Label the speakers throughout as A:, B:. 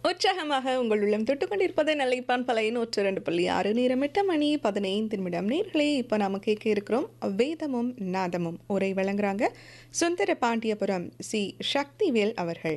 A: உற்சாகமாக உங்கள் உள்ளம் தொட்டு கொண்டிருப்பது நிலைப்பான் பழைய நூற்று ரெண்டு புள்ளி ஆறு நேரம் எட்டு மணி பதினைந்து நிமிடம் நேர்களே இப்போ நாம கேட்க இருக்கிறோம் வேதமும் நாதமும் உரை வழங்குறாங்க சுந்தர பாண்டியபுரம் சி சக்திவேல் அவர்கள்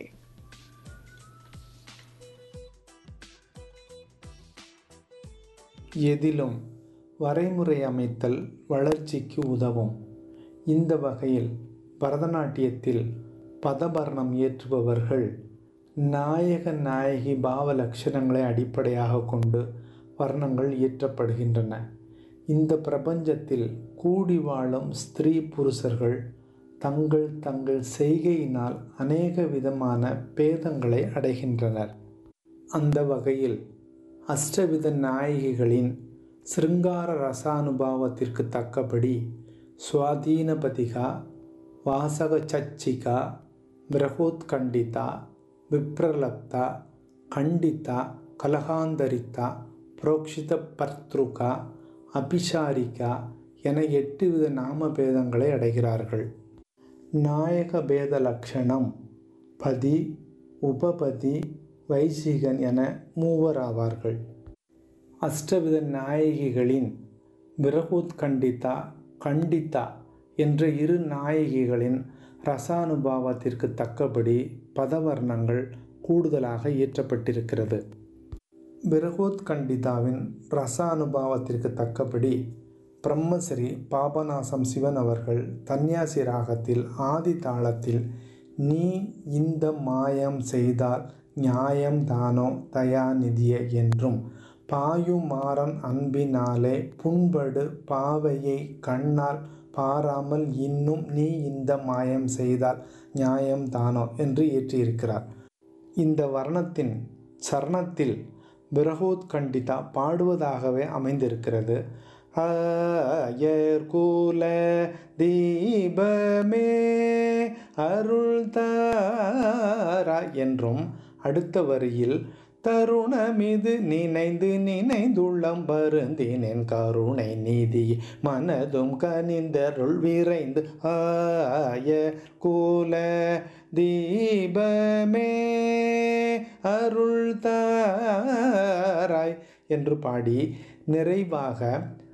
B: எதிலும் வரைமுறை அமைத்தல் வளர்ச்சிக்கு உதவும் இந்த வகையில் பரதநாட்டியத்தில் பதபரணம் ஏற்றுபவர்கள் நாயக நாயகி பாவ லட்சணங்களை அடிப்படையாக கொண்டு வர்ணங்கள் இயற்றப்படுகின்றன இந்த பிரபஞ்சத்தில் கூடி வாழும் ஸ்திரீ புருஷர்கள் தங்கள் தங்கள் செய்கையினால் அநேக விதமான பேதங்களை அடைகின்றனர் அந்த வகையில் அஷ்டவித நாயகிகளின் சிருங்கார ரசானுபாவத்திற்கு தக்கபடி சுவாதீனபதிகா வாசக சச்சிகா பிரகோத்கண்டிதா விப்ரலப்தா கண்டிதா கலகாந்தரித்தா புரோக்ஷித பர்த்ருகா அபிசாரிகா என எட்டு வித நாம பேதங்களை அடைகிறார்கள் நாயக பேத லட்சணம் பதி உபபதி வைசிகன் என மூவர் ஆவார்கள் அஷ்டவித நாயகிகளின் விரகோத்கண்டிதா கண்டிதா என்ற இரு நாயகிகளின் ரசானுபாவத்திற்கு தக்கபடி பதவர்ணங்கள் கூடுதலாக இயற்றப்பட்டிருக்கிறது விரகோத்கண்டிதாவின் ரச அனுபாவத்திற்கு தக்கபடி பிரம்மசரி பாபநாசம் சிவன் அவர்கள் தன்யாசி ராகத்தில் ஆதி தாளத்தில் நீ இந்த மாயம் செய்தால் நியாயம் தானோ தயாநிதிய என்றும் பாயுமாறன் அன்பினாலே புண்படு பாவையை கண்ணால் பாராமல் இன்னும் நீ இந்த மாயம் செய்தால் நியாயம் தானோ என்று ஏற்றியிருக்கிறார் இந்த வர்ணத்தின் சரணத்தில் பிரகோத்கண்டிதா பாடுவதாகவே அமைந்திருக்கிறது அயர்கூல தீபமே அருள் தாரா என்றும் அடுத்த வரியில் தருணமிது நினைந்து நினைந்துள்ளம் வருந்தினேன் கருணை நீதி மனதும் கனிந்தருள் விரைந்து ஆய கூல தீபமே அருள் தாராய் என்று பாடி நிறைவாக